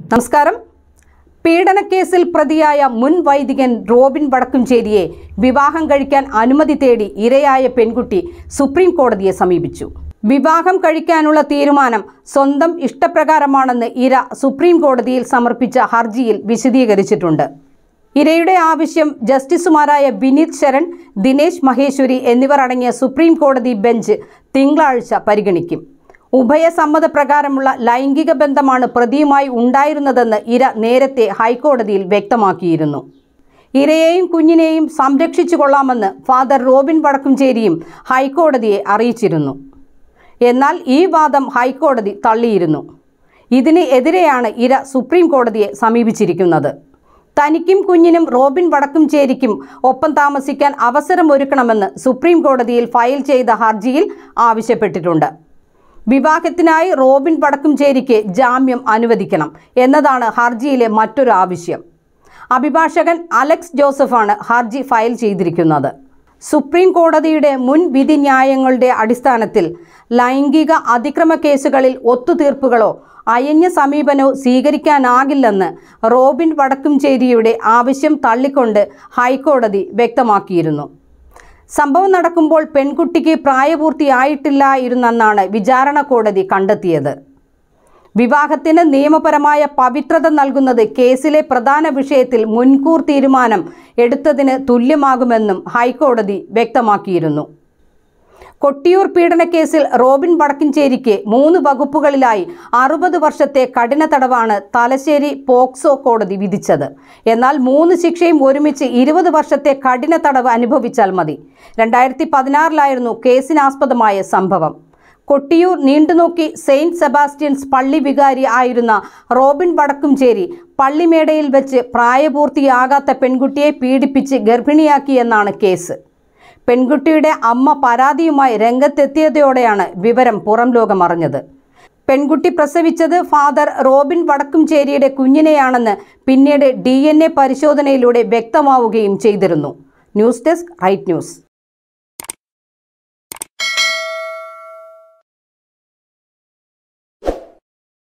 നമസ്കാരം പീഡനക്കേസിൽ പ്രതിയായ മുൻ വൈദികൻ റോബിൻ വടക്കുംചേരിയെ വിവാഹം കഴിക്കാൻ അനുമതി തേടി ഇരയായ പെൺകുട്ടി സുപ്രീം കോടതിയെ സമീപിച്ചു വിവാഹം കഴിക്കാനുള്ള തീരുമാനം സ്വന്തം ഇഷ്ടപ്രകാരമാണെന്ന് ഇര സുപ്രീം കോടതിയിൽ സമർപ്പിച്ച ഹർജിയിൽ വിശദീകരിച്ചിട്ടുണ്ട് ഇരയുടെ ആവശ്യം ജസ്റ്റിസുമാരായ വിനീത് ശരൺ ദിനേശ് മഹേശ്വരി എന്നിവർ അടങ്ങിയ സുപ്രീം കോടതി ബെഞ്ച് തിങ്കളാഴ്ച പരിഗണിക്കും ഉഭയസമ്മതപ്രകാരമുള്ള ലൈംഗിക ബന്ധമാണ് പ്രതിയുമായി ഉണ്ടായിരുന്നതെന്ന് ഇര നേരത്തെ ഹൈക്കോടതിയിൽ വ്യക്തമാക്കിയിരുന്നു ഇരയെയും കുഞ്ഞിനെയും സംരക്ഷിച്ചു കൊള്ളാമെന്ന് ഫാദർ റോബിൻ വടക്കുംചേരിയും ഹൈക്കോടതിയെ അറിയിച്ചിരുന്നു എന്നാൽ ഈ വാദം ഹൈക്കോടതി തള്ളിയിരുന്നു ഇതിന് എതിരെയാണ് ഇര സുപ്രീം കോടതിയെ സമീപിച്ചിരിക്കുന്നത് തനിക്കും കുഞ്ഞിനും റോബിൻ വടക്കുംചേരിക്കും ഒപ്പം താമസിക്കാൻ അവസരമൊരുക്കണമെന്ന് സുപ്രീം കോടതിയിൽ ഫയൽ ചെയ്ത ഹർജിയിൽ ആവശ്യപ്പെട്ടിട്ടുണ്ട് വിവാഹത്തിനായി റോബിൻ വടക്കുംചേരിക്ക് ജാമ്യം അനുവദിക്കണം എന്നതാണ് ഹർജിയിലെ മറ്റൊരു ആവശ്യം അഭിഭാഷകൻ അലക്സ് ജോസഫാണ് ഹർജി ഫയൽ ചെയ്തിരിക്കുന്നത് സുപ്രീം കോടതിയുടെ മുൻ വിധി ന്യായങ്ങളുടെ അടിസ്ഥാനത്തിൽ ലൈംഗിക അതിക്രമ കേസുകളിൽ ഒത്തുതീർപ്പുകളോ അയഞ്ഞ സമീപനോ സ്വീകരിക്കാനാകില്ലെന്ന് റോബിൻ വടക്കുംചേരിയുടെ ആവശ്യം തള്ളിക്കൊണ്ട് ഹൈക്കോടതി വ്യക്തമാക്കിയിരുന്നു സംഭവം നടക്കുമ്പോൾ പെൺകുട്ടിക്ക് പ്രായപൂർത്തിയായിട്ടില്ലായിരുന്നെന്നാണ് വിചാരണ കോടതി കണ്ടെത്തിയത് വിവാഹത്തിന് നിയമപരമായ പവിത്രത നൽകുന്നത് കേസിലെ പ്രധാന വിഷയത്തിൽ മുൻകൂർ തീരുമാനം എടുത്തതിന് തുല്യമാകുമെന്നും ഹൈക്കോടതി വ്യക്തമാക്കിയിരുന്നു കൊട്ടിയൂർ പീഡനക്കേസിൽ റോബിൻ വടക്കിഞ്ചേരിക്ക് മൂന്ന് വകുപ്പുകളിലായി അറുപത് വർഷത്തെ കഠിന തടവാണ് തലശ്ശേരി പോക്സോ കോടതി വിധിച്ചത് എന്നാൽ മൂന്ന് ശിക്ഷയും ഒരുമിച്ച് ഇരുപത് വർഷത്തെ കഠിന തടവ് അനുഭവിച്ചാൽ മതി രണ്ടായിരത്തി പതിനാറിലായിരുന്നു കേസിനാസ്പദമായ സംഭവം കൊട്ടിയൂർ നീണ്ടുനോക്കി സെയിന്റ് സെബാസ്റ്റ്യൻസ് പള്ളി വികാരി ആയിരുന്ന റോബിൻ വടക്കുംചേരി പള്ളിമേടയിൽ വെച്ച് പ്രായപൂർത്തിയാകാത്ത പെൺകുട്ടിയെ പീഡിപ്പിച്ച് ഗർഭിണിയാക്കിയെന്നാണ് കേസ് പെൺകുട്ടിയുടെ അമ്മ പരാതിയുമായി രംഗത്തെത്തിയതോടെയാണ് വിവരം പുറം ലോകം അറിഞ്ഞത് പെൺകുട്ടി പ്രസവിച്ചത് ഫാദർ റോബിൻ വടക്കുംചേരിയുടെ കുഞ്ഞിനെയാണെന്ന് പിന്നീട് ഡി പരിശോധനയിലൂടെ വ്യക്തമാവുകയും ചെയ്തിരുന്നു ന്യൂസ് ഡെസ്ക് റൈറ്റ് ന്യൂസ്